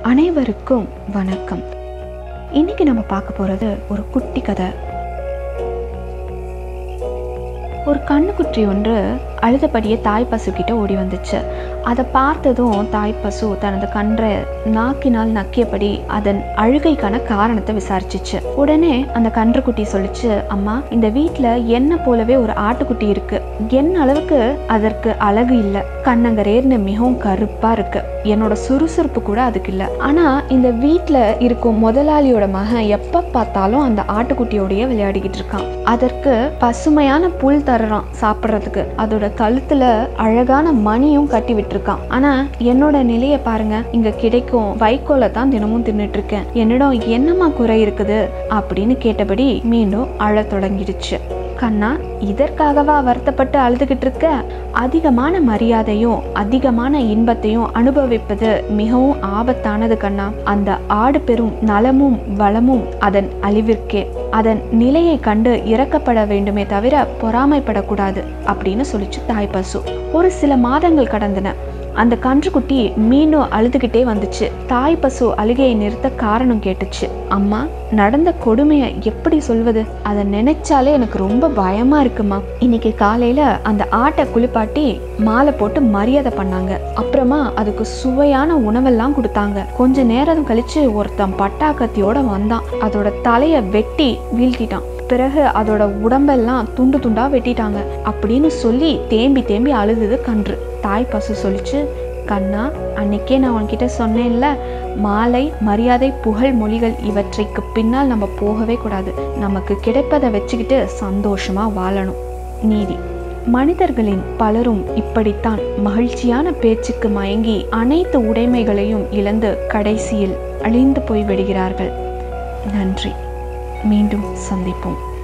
அனைவருக்கும் வணக்கம் இன்னைக்கு நம்ம பார்க்க போகிறது ஒரு குட்டி கதை ஒரு கண்ணுக்குட்டி ஒன்று அழுதபடியே தாய் பசு கிட்ட ஓடி வந்துச்சு அதை பார்த்ததும் தாய் பசு தனது கன்றை நாக்கினால் நக்கியபடி அதன் அழுகைக்கான காரணத்தை விசாரிச்சிச்சு உடனே அந்த கன்றுக்குட்டி சொல்லிச்சு அம்மா இந்த வீட்டில் என்ன போலவே ஒரு ஆட்டுக்குட்டி இருக்கு என்ன அளவுக்கு அதற்கு அழகு இல்லை கண்ணங்கரேர்னு மிகவும் கருப்பா இருக்கு என்னோட சுறுசுறுப்பு கூட அதுக்கு இல்லை ஆனா இந்த வீட்டில் இருக்கும் முதலாளியோட மகன் எப்ப பார்த்தாலும் அந்த ஆட்டுக்குட்டியோடய விளையாடிக்கிட்டு இருக்கான் அதற்கு பசுமையான புல் தர்றான் சாப்பிட்றதுக்கு அதோட கழுத்துல அழகான மணியும் கட்டி விட்டுருக்கான் ஆனா என்னோட நிலையை பாருங்க இங்க கிடைக்கும் வைக்கோலை தான் தினமும் தின்னுட்டு இருக்கேன் என்னிடம் என்னம்மா குறை இருக்குது அப்படின்னு கேட்டபடி மீண்டும் அழத் தொடங்கிடுச்சு கண்ணா இதற்காகவா வருத்தப்பட்டு அழுதுகிட்டு இருக்க அதிகமான மரியாதையும் அதிகமான இன்பத்தையும் அனுபவிப்பது மிகவும் ஆபத்தானது கண்ணா அந்த ஆடு பெறும் நலமும் வளமும் அதன் அழிவிற்கே அதன் நிலையை கண்டு இறக்கப்பட வேண்டுமே தவிர பொறாமைப்படக்கூடாது அப்படின்னு சொல்லிச்சு தாய் பசு ஒரு சில மாதங்கள் கடந்தன அந்த கன்றுக்குட்டி மீண்டும் அழுதுகிட்டே வந்துச்சு தாய் பசு அழுகையை நிறுத்த காரணம் கேட்டுச்சு அம்மா நடந்த கொடுமையை எப்படி சொல்வது அதை நினைச்சாலே எனக்கு ரொம்ப பயமா இருக்குமா இன்னைக்கு காலையில அந்த ஆட்டை குளிப்பாட்டி மாலை போட்டு மரியாதை பண்ணாங்க அப்புறமா அதுக்கு சுவையான உணவெல்லாம் கொடுத்தாங்க கொஞ்ச நேரம் கழிச்சு ஒருத்தன் பட்டாக்கத்தியோட வந்தான் அதோட தலைய வெட்டி வீழ்த்திட்டான் பிறகு அதோட உடம்பெல்லாம் துண்டு துண்டா வெட்டிட்டாங்க அப்படின்னு சொல்லி தேம்பி தேம்பி அழுதுது கன்று தாய் பசு சொல்லிச்சு கண்ணா அன்னைக்கே நான் உன்கிட்ட சொன்னேன்ல மாலை மரியாதை புகழ் மொழிகள் இவற்றைக்கு பின்னால் நம்ம போகவே கூடாது நமக்கு கிடைப்பதை வச்சுக்கிட்டு சந்தோஷமா வாழணும் நீதி மனிதர்களின் பலரும் இப்படித்தான் மகிழ்ச்சியான பேச்சுக்கு மயங்கி அனைத்து உடைமைகளையும் இழந்து கடைசியில் அழிந்து போய் விடுகிறார்கள் நன்றி மீண்டும் சந்திப்போம்